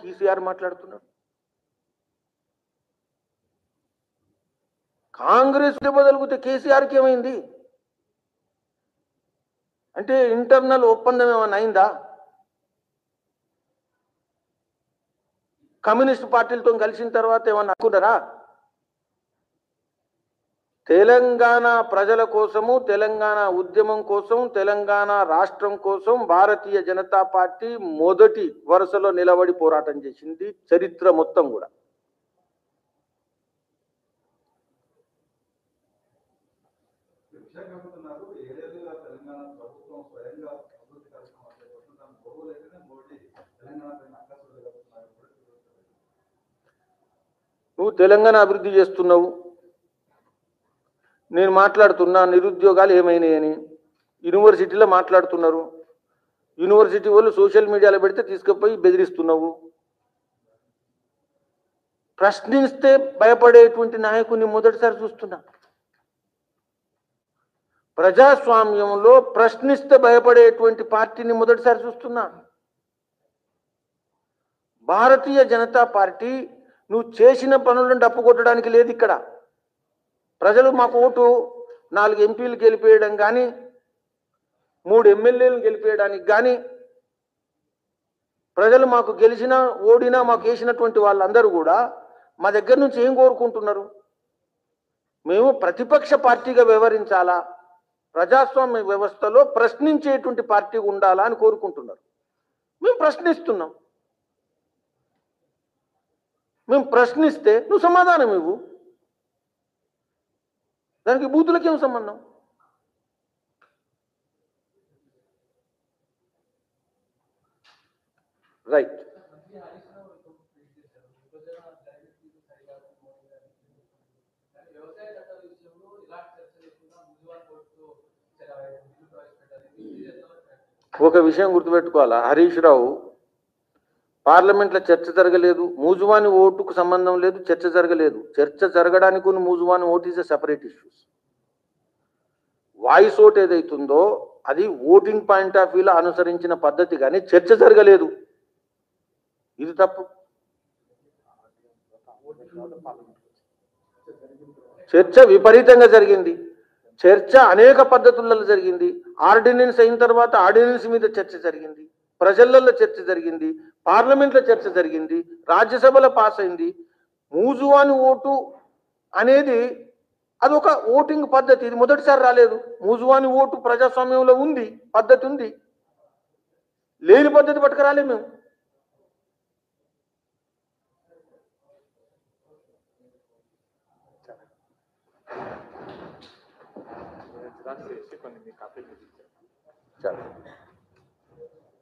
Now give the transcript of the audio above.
కేసీఆర్ మాట్లాడుతున్నాడు కాంగ్రెస్ దెబ్బ తగిలితే కేసీఆర్కి ఏమైంది అంటే ఇంటర్నల్ ఒప్పందం ఏమైనా అయిందా కమ్యూనిస్ట్ పార్టీలతో కలిసిన తర్వాత ఏమన్నా అనుకున్నారా తెలంగాణ ప్రజల కోసము తెలంగాణ ఉద్యమం కోసం తెలంగాణ రాష్ట్రం కోసం భారతీయ జనతా పార్టీ మొదటి వరుసలో నిలబడి పోరాటం చేసింది చరిత్ర మొత్తం కూడా విశాఖపట్నం ఏడేళ్లుగా తెలంగాణ ప్రభుత్వం స్వయంగా అభివృద్ధి కార్యక్రమాలు చేపడుతుంది దాని గొడవలైతేనే మోడీ తెలంగాణ పైన అక్కసులు జరుగుతున్నారు నువ్వు తెలంగాణ అభివృద్ధి చేస్తున్నావు నేను మాట్లాడుతున్నా నిరుద్యోగాలు ఏమైనాయని యూనివర్సిటీలో మాట్లాడుతున్నారు యూనివర్సిటీ వాళ్ళు సోషల్ మీడియాలో పెడితే తీసుకుపోయి బెదిరిస్తున్నావు ప్రశ్నిస్తే భయపడేటువంటి నాయకుని మొదటిసారి చూస్తున్నా ప్రజాస్వామ్యంలో ప్రశ్నిస్తే భయపడేటువంటి పార్టీని మొదటిసారి చూస్తున్నా భారతీయ జనతా పార్టీ నువ్వు చేసిన పనులను డప్పు కొట్టడానికి లేదు ఇక్కడ ప్రజలు మాకు ఓటు నాలుగు ఎంపీలు గెలిపేయడం కానీ మూడు ఎమ్మెల్యేలు గెలిపేయడానికి కానీ ప్రజలు మాకు గెలిచినా ఓడినా మాకు వేసినటువంటి వాళ్ళందరూ కూడా మా దగ్గర నుంచి ఏం కోరుకుంటున్నారు మేము ప్రతిపక్ష పార్టీగా వ్యవహరించాలా ప్రజాస్వామ్య వ్యవస్థలో ప్రశ్నించేటువంటి పార్టీ ఉండాలా అని కోరుకుంటున్నారు మేము ప్రశ్నిస్తున్నాం మేము ప్రశ్నిస్తే నువ్వు సమాధానం ఇవ్వు దానికి బూతులకేం సంబంధం రైట్ మంత్రి హరీష్ రావు ఒక ట్వీట్ చేశారు విభజన డైరెక్ట్ సరిగా మోడీ గారు కానీ వ్యవసాయ చట్టాల విషయంలో ఇలాంటి చర్చ లేకుండా ముందుగా కోర్టుతో బిల్లు ప్రవేశపెట్టాలి ఇది ఎంతవరకు correct? ఒక విషయం గుర్తుపెట్టుకోవాలా హరీష్ రావు పార్లమెంట్లో చర్చ జరగలేదు మూజువాని ఓటుకు సంబంధం లేదు చర్చ జరగలేదు చర్చ జరగడానికి ఉన్న మూజువాని vote is a separate issues voice vote ఏదైతుందో అది ఓటింగ్ పాయింట్ ఆఫ్ వ్యూలో అనుసరించిన పద్ధతి కానీ చర్చ జరగలేదు ఇది తప్పు చర్చ విపరీతంగా జరిగింది చర్చ అనేక పద్ధతులలో జరిగింది ఆర్డినెన్స్ అయిన తర్వాత ఆర్డినెన్స్ మీద చర్చ జరిగింది ప్రజలలో చర్చ జరిగింది పార్లమెంట్లో చర్చ జరిగింది రాజ్యసభలో పాస్ అయింది మూజువాని ఓటు అనేది అదొక ఓటింగ్ పద్ధతి ఇది మొదటిసారి రాలేదు మూజువాని ఓటు ప్రజాస్వామ్యంలో ఉంది పద్ధతి ఉంది లేని పద్ధతి పట్టుకురాలే మేము రాసి కొన్ని మీ కాపీలు ఇచ్చారు చాలు